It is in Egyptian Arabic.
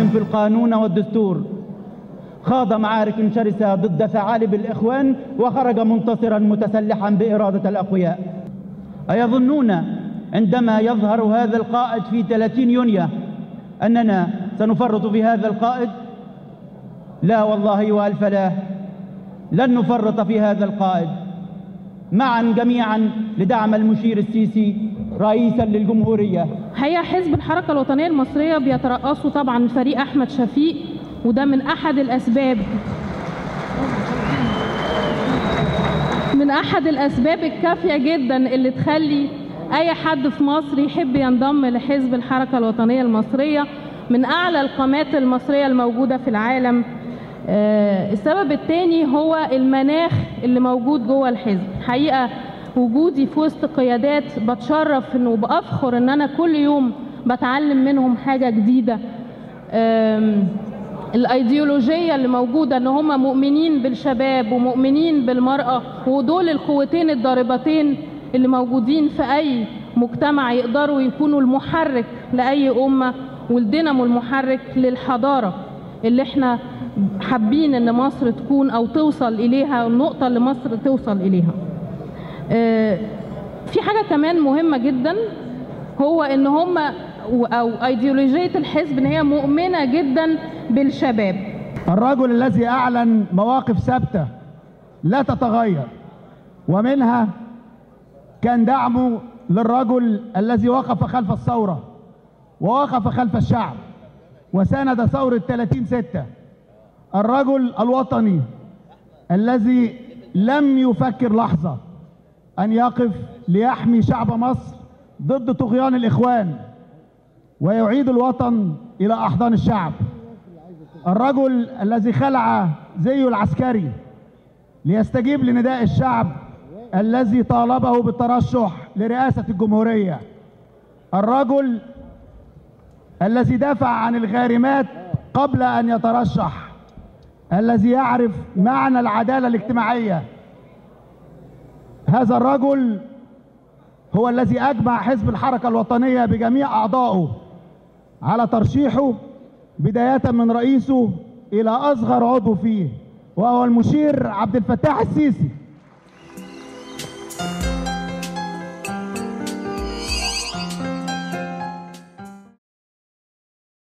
في القانون والدستور خاض معارك شرسة ضد ثعالب الإخوان وخرج منتصرا متسلحا بإرادة الأقوياء أيظنون عندما يظهر هذا القائد في 30 يونيو أننا سنفرط في هذا القائد لا والله والف لا لن نفرط في هذا القائد معا جميعا لدعم المشير السيسي رئيسا للجمهورية هي حزب الحركة الوطنية المصرية بيترأسه طبعا فريق أحمد شفيق وده من أحد الأسباب من أحد الأسباب الكافية جدا اللي تخلي أي حد في مصر يحب ينضم لحزب الحركة الوطنية المصرية من أعلى القامات المصرية الموجودة في العالم آه، السبب الثاني هو المناخ اللي موجود جوه الحزب حقيقة وجودي في وسط قيادات بتشرف انه بافخر ان انا كل يوم بتعلم منهم حاجه جديده آم، الايديولوجيه اللي موجوده ان هم مؤمنين بالشباب ومؤمنين بالمراه ودول القوتين الضاربتين اللي موجودين في اي مجتمع يقدروا يكونوا المحرك لاي امه والدينامو المحرك للحضاره اللي احنا حابين ان مصر تكون او توصل اليها النقطه اللي مصر توصل اليها آه، في حاجة كمان مهمة جدا هو ان هم او ايديولوجية الحزب ان هي مؤمنة جدا بالشباب الرجل الذي أعلن مواقف ثابتة لا تتغير ومنها كان دعمه للرجل الذي وقف خلف الثورة ووقف خلف الشعب وساند ثورة 30 ستة الرجل الوطني الذي لم يفكر لحظة أن يقف ليحمي شعب مصر ضد طغيان الإخوان ويعيد الوطن إلى أحضان الشعب الرجل الذي خلع زيه العسكري ليستجيب لنداء الشعب الذي طالبه بالترشح لرئاسة الجمهورية الرجل الذي دافع عن الغارمات قبل أن يترشح الذي يعرف معنى العدالة الاجتماعية هذا الرجل هو الذي أجمع حزب الحركة الوطنية بجميع أعضائه على ترشيحه بداية من رئيسه إلى أصغر عضو فيه وهو المشير عبد الفتاح السيسي